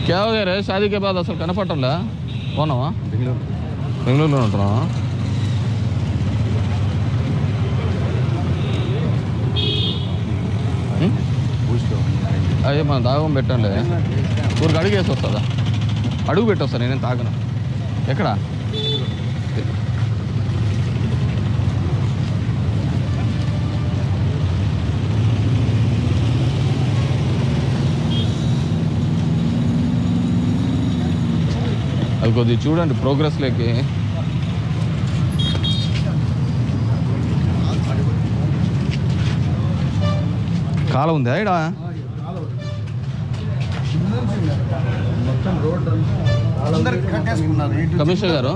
క్యా हो गया रे शादी के बाद అసలు కనపడటంలే పోనావా బెంగళూరు బెంగళూరులో ఉంటున్నావా ఉం? బూస్ట్లో అయ్యే మన దాగం పెట్టండి ఊరికి అడుగేసి వస్తుందా అడుగు పెట్టొస్తా నేనేం తాగను ఎక్కడ అది కొద్దిగా చూడండి ప్రోగ్రెస్ లేకి కాలం ఉందా ఇడా మొత్తం రోడ్ అందరికి కట్టేసుకున్నారు ఇటు కమిషనర్ గారు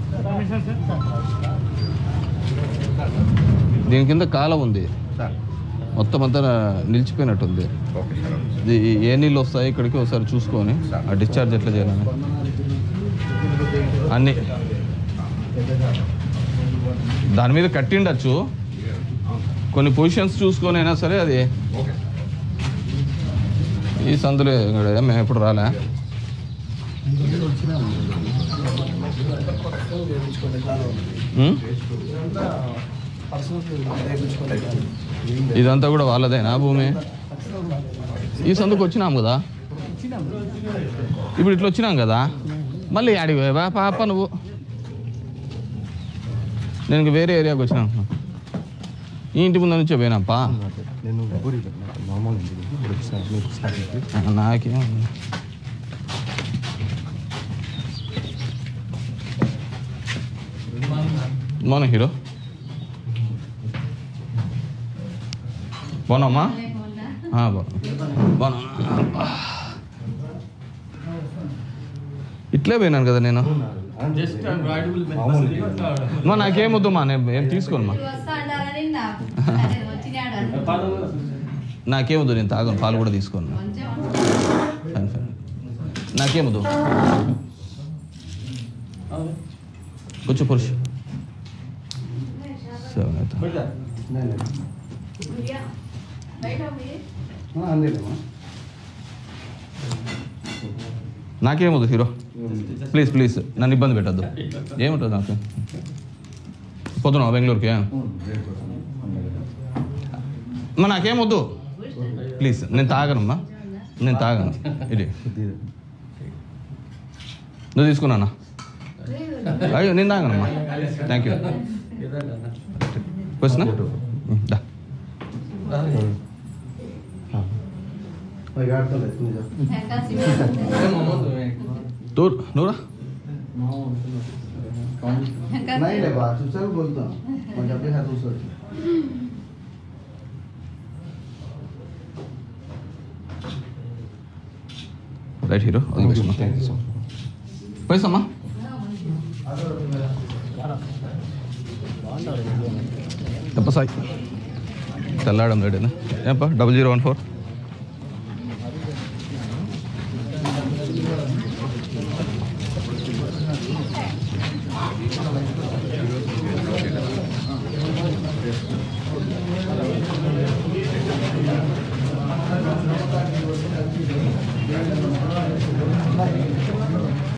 దీని కింద కాలం ఉంది సార్ మొత్తం అంతా నిలిచిపోయినట్టుంది ఓకే సార్ ఇది ఏ నీళ్ళు వస్తాయి ఇక్కడికి ఒకసారి చూసుకొని ఆ డిశ్చార్జ్ ఎట్లా చేయాలని అన్ని దాని మీద కట్టిండొచ్చు కొన్ని పొజిషన్స్ చూసుకొని అయినా సరే అది ఓకే ఈ సందులో ఇక్కడ మేము ఎప్పుడు రాలే ఉం? ఇదంతా కూడా వాళ్ళదేనా భూమి ఈ సందుకు వచ్చినాం కదా ఇప్పుడు ఇట్లా వచ్చినాం కదా మళ్ళీ ఆడికి పోయావా పాప నువ్వు నేను ఇంక వేరే ఏరియాకి వచ్చినా ఈ ఇంటి ముందు నుంచే పోయినాపా నేను ఊరి మామూలు ఇప్పుడు ఒకసారి మీకు ఒకసారి చెప్పి నాకేం బాగున్నా హీరో బాగున్నామ్మా ఆ, బాగున్నా బాగున్నా ఇట్లే పోయినాను కదా నేను మామూలు మా నాకేమొద్దు మా నేను ఏం తీసుకోను మా నాకేమొద్దు నేను తాగను పాలు కూడా తీసుకోను ఫైన్ ఫైన్ నాకేమొద్దు కొంచెం పురుషు సెవెన్ అయితే అందేలేమా నాకేమొద్దు హీరో ప్లీజ్ ప్లీజ్ నన్ను ఇబ్బంది పెట్టద్దు ఏముంటుంది నాకు పోతున్నావా బెంగళూరుకి అమ్మా నాకేమొద్దు ప్లీజ్ నేను తాగనమ్మా నేను తాగను ఇది నువ్వు తీసుకున్నానా అయ్యో నేను తాగనమ్మా థ్యాంక్ యూ వచ్చినా దా దూర్ నువ్వురా नहीं ले बात तू चल बोलता मैं जब भी हाथ उस right hero all the best అమ్మా థ్యాంక్ యూ సో మచ్ పైసమ్మా తెప్ప సాయి తెల్లాడం రెడీనా ఏంపా డబల్ జీరో వన్ ఫోర్